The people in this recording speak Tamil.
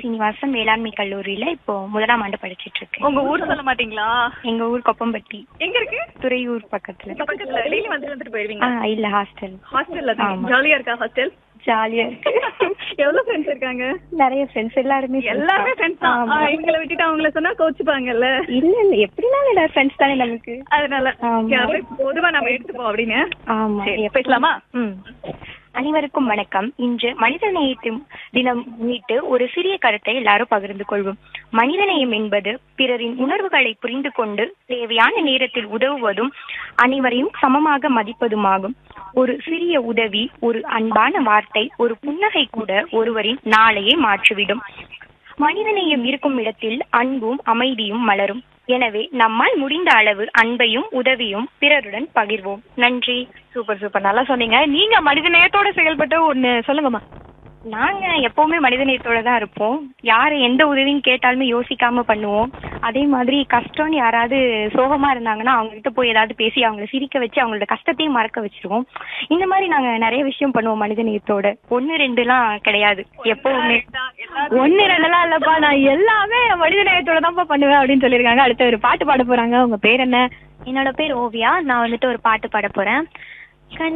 சீனிவாசன் வேளாண்மை கல்லூரியில இப்போ முதலாம் ஆண்டு படிச்சிட்டு இருக்கேன் உங்க ஊர் சொல்ல மாட்டீங்களா எங்க ஊர் கொப்பம்பட்டி எங்க இருக்கு துறையூர் பக்கத்துல இந்த பக்கத்துல டெய்லி வந்துட்டு வந்துட்டு ஆ போயிருவீங்க இல்ல ஹாஸ்டல் ஹாஸ்டல்ல ஆமா. ஜாலியா இருக்கா ஹாஸ்டல் ஜாலியா இருக்கு எவ்வளவு ஃப்ரெண்ட்ஸ் இருக்காங்க நிறைய ஃப்ரெண்ட்ஸ் எல்லாருமே friends எல்லாருமே தான். ஃப்ரெண்ட்ஸ் தான் ஆமா. ஆ, இவங்களை விட்டுட்டு அவங்கள சொன்னா கோச்சுப்பாங்கல்ல இல்ல இல்ல எப்படினாலும் எல்லாரும் ஃப்ரெண்ட்ஸ் தானே நமக்கு அதனால ஆமா. சரி, அப்படியே பொதுவா நம்ம எடுத்துப்போம் அப்படின்னு ஆமா சரி, எப்ப- பேசலாமா? ம். அனைவருக்கும் வணக்கம் இன்று மனிதநேயத்தை தினம் முன்னிட்டு ஒரு சிறிய கருத்தை எல்லாரும் பகிர்ந்து கொள்வோம் மனிதநேயம் என்பது பிறரின் உணர்வுகளை புரிந்து கொண்டு தேவையான நேரத்தில் உதவுவதும் அனைவரையும் சமமாக மதிப்பதுமாகும் ஒரு சிறிய உதவி ஒரு அன்பான வார்த்தை ஒரு புன்னகை கூட ஒருவரின் நாளையே மாற்றிவிடும் மனிதநேயம் இருக்கும் இடத்தில் அன்பும் அமைதியும் மலரும் எனவே நம்மால் முடிந்த அளவு அன்பையும் உதவியும் பிறருடன் பகிர்வோம் நன்றி சூப்பர் சூப்பர் நல்லா சொன்னீங்க நீங்க மனித நேயத்தோட செயல்பட்டு ஒண்ணு சொல்லுங்கம்மா நாங்க எப்பவுமே மனிதநேயத்தோட தான் இருப்போம் யார் எந்த உதவியும் கேட்டாலுமே யோசிக்காம பண்ணுவோம் அதே மாதிரி கஷ்டம்னு யாராவது சோகமா இருந்தாங்கன்னா அவங்க கிட்ட போய் ஏதாவது பேசி அவங்கள சிரிக்க வச்சு அவங்களோட கஷ்டத்தையும் மறக்க வச்சிருவோம் இந்த மாதிரி நாங்க நிறைய விஷயம் பண்ணுவோம் மனிதநேயத்தோட ஒன்னு ரெண்டுலாம் கிடையாது எப்பவுமே ஒண்ணு ரெண்டெல்லாம் இல்லப்பா நான் எல்லாமே மனித நேயத்தோட தான்ப்பா பண்ணுவேன் அப்படின்னு சொல்லியிருக்காங்க அடுத்து ஒரு பாட்டு பாட போறாங்க உங்க பேர் என்ன என்னோட பேர் ஓவியா நான் வந்துட்டு ஒரு பாட்டு பாட போறேன் கண்